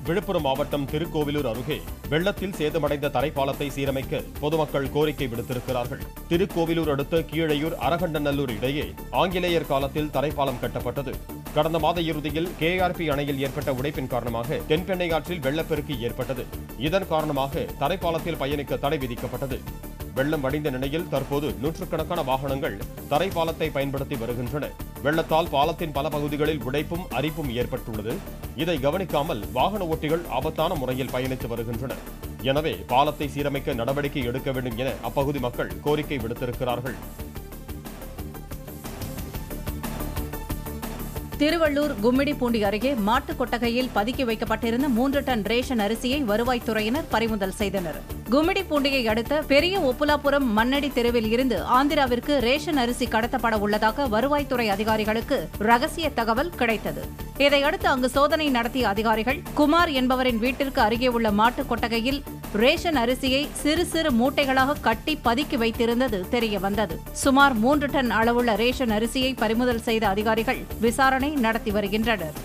விழுப்புரம் மாவட்டம் திருக்கோவிலூர் அருகே வெள்ளத்தில் சேதமடைந்த தரைப்பாலத்தை சீரமைக்க பொதுமக்கள் கோரிக்கை விடுத்திருக்கிறார்கள் திருக்கோவிலூர் அடுத்த கீழையூர் அரகண்டநல்லூர் இடையே ஆங்கிலேயர் காலத்தில் தரைப்பாலம் கட்டப்பட்டது கடந்த மாத இறுதியில் கேஆர்பி அணையில் ஏற்பட்ட உடைப்பின் காரணமாக தென்பெண்ணை ஆற்றில் வெள்ளப்பெருக்கு ஏற்பட்டது இதன் காரணமாக தரைப்பாலத்தில் பயணிக்க தடை விதிக்கப்பட்டது வெள்ளம் வடிந்த நிலையில் தற்போது நூற்றுக்கணக்கான வாகனங்கள் தரைப்பாலத்தை பயன்படுத்தி வருகின்றன வெள்ளத்தால் பாலத்தின் பல பகுதிகளில் உடைப்பும் அரிப்பும் ஏற்பட்டுள்ளது இதை கவனிக்காமல் வாகன ஓட்டிகள் ஆபத்தான முறையில் பயணித்து வருகின்றனர் எனவே பாலத்தை சீரமைக்க நடவடிக்கை எடுக்க வேண்டும் என அப்பகுதி மக்கள் கோரிக்கை விடுத்திருக்கிறார்கள் திருவள்ளூர் கும்மிடிப்பூண்டி அருகே மாட்டுக் கொட்டகையில் பதுக்கி வைக்கப்பட்டிருந்த மூன்று டன் ரேஷன் அரிசியை வருவாய்த்துறையினர் பறிமுதல் செய்தனர் கும்மிடிப்பூண்டியை அடுத்த பெரிய ஒப்புலாபுரம் மண்ணடி தெருவில் இருந்து ஆந்திராவிற்கு ரேஷன் அரிசி கடத்தப்பட உள்ளதாக வருவாய்த்துறை அதிகாரிகளுக்கு ரகசிய தகவல் கிடைத்தது இதையடுத்து அங்கு சோதனை நடத்திய அதிகாரிகள் குமார் என்பவரின் வீட்டிற்கு அருகே உள்ள மாட்டுக் கொட்டகையில் ரேஷன் அரிசியை சிறு சிறு மூட்டைகளாக கட்டி பதுக்கி வைத்திருந்தது தெரிய வந்தது சுமார் மூன்று டன் அளவுள்ள ரேஷன் அரிசியை பறிமுதல் செய்த அதிகாரிகள் விசாரணை நடத்தி வருகின்றனர்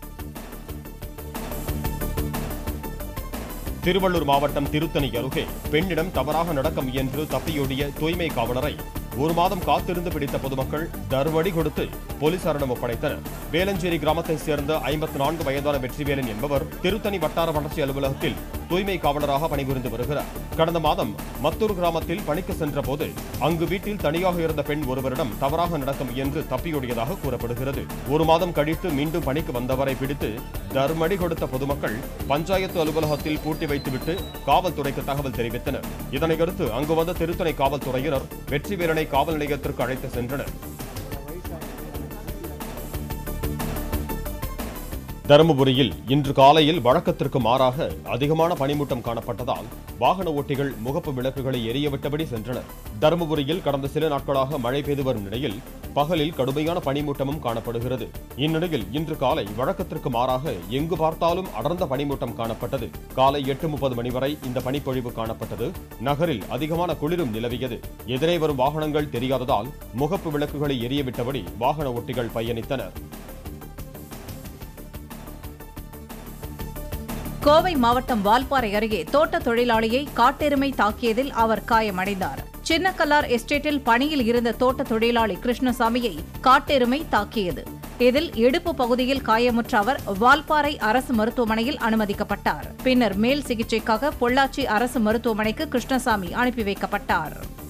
திருவள்ளூர் மாவட்டம் திருத்தணி அருகே பெண்ணிடம் தவறாக நடக்க முயன்று தப்பியோடிய தூய்மை காவலரை ஒரு மாதம் காத்திருந்து பிடித்த பொதுமக்கள் தர்வடி கொடுத்து போலீசாரிடம் ஒப்படைத்தனர் வேலஞ்சேரி கிராமத்தைச் சேர்ந்த ஐம்பத்தி நான்கு வயதான வெற்றிவேலன் என்பவர் திருத்தணி வட்டார வளர்ச்சி அலுவலகத்தில் தூய்மை காவலராக பணிபுரிந்து வருகிறார் கடந்த மாதம் மத்தூர் கிராமத்தில் பணிக்கு சென்றபோது அங்கு வீட்டில் தனியாக இருந்த பெண் ஒருவரிடம் தவறாக நடக்க முயன்று தப்பியோடியதாக கூறப்படுகிறது ஒரு மாதம் கழித்து மீண்டும் பணிக்கு வந்தவரை பிடித்து தர்மடி கொடுத்த பொதுமக்கள் பஞ்சாயத்து அலுவலகத்தில் பூட்டி வைத்துவிட்டு காவல்துறைக்கு தகவல் தெரிவித்தனர் இதனையடுத்து அங்கு வந்த திருத்தணை காவல்துறையினர் வெற்றிவேலனை காவல் நிலையத்திற்கு அழைத்து சென்றனர் தருமபுரியில் இன்று காலையில் வழக்கத்திற்கு மாறாக அதிகமான பனிமூட்டம் காணப்பட்டதால் வாகன ஓட்டிகள் முகப்பு விளக்குகளை எரியவிட்டபடி சென்றனர் தருமபுரியில் கடந்த சில நாட்களாக மழை பெய்து வரும் நிலையில் பகலில் கடுமையான பனிமூட்டமும் காணப்படுகிறது இந்நிலையில் இன்று காலை வழக்கத்திற்கு மாறாக எங்கு பார்த்தாலும் அடர்ந்த பனிமூட்டம் காணப்பட்டது காலை எட்டு முப்பது மணி வரை இந்த பனிப்பொழிவு காணப்பட்டது நகரில் அதிகமான குளிரும் நிலவியது எதிரே வரும் வாகனங்கள் தெரியாததால் முகப்பு விளக்குகளை எரியவிட்டபடி வாகன ஓட்டிகள் பயணித்தனர் கோவை மாவட்டம் வால்பாறை அருகே தோட்ட தொழிலாளியை காட்டெருமை தாக்கியதில் அவர் காயமடைந்தார் சின்னக்கல்லார் எஸ்டேட்டில் பணியில் இருந்த தோட்ட தொழிலாளி கிருஷ்ணசாமியை காட்டெருமை தாக்கியது இதில் இடுப்பு பகுதியில் காயமுற்ற அவர் வால்பாறை அரசு மருத்துவமனையில் அனுமதிக்கப்பட்டார் பின்னர் மேல் சிகிச்சைக்காக பொள்ளாச்சி அரசு மருத்துவமனைக்கு கிருஷ்ணசாமி அனுப்பி வைக்கப்பட்டார்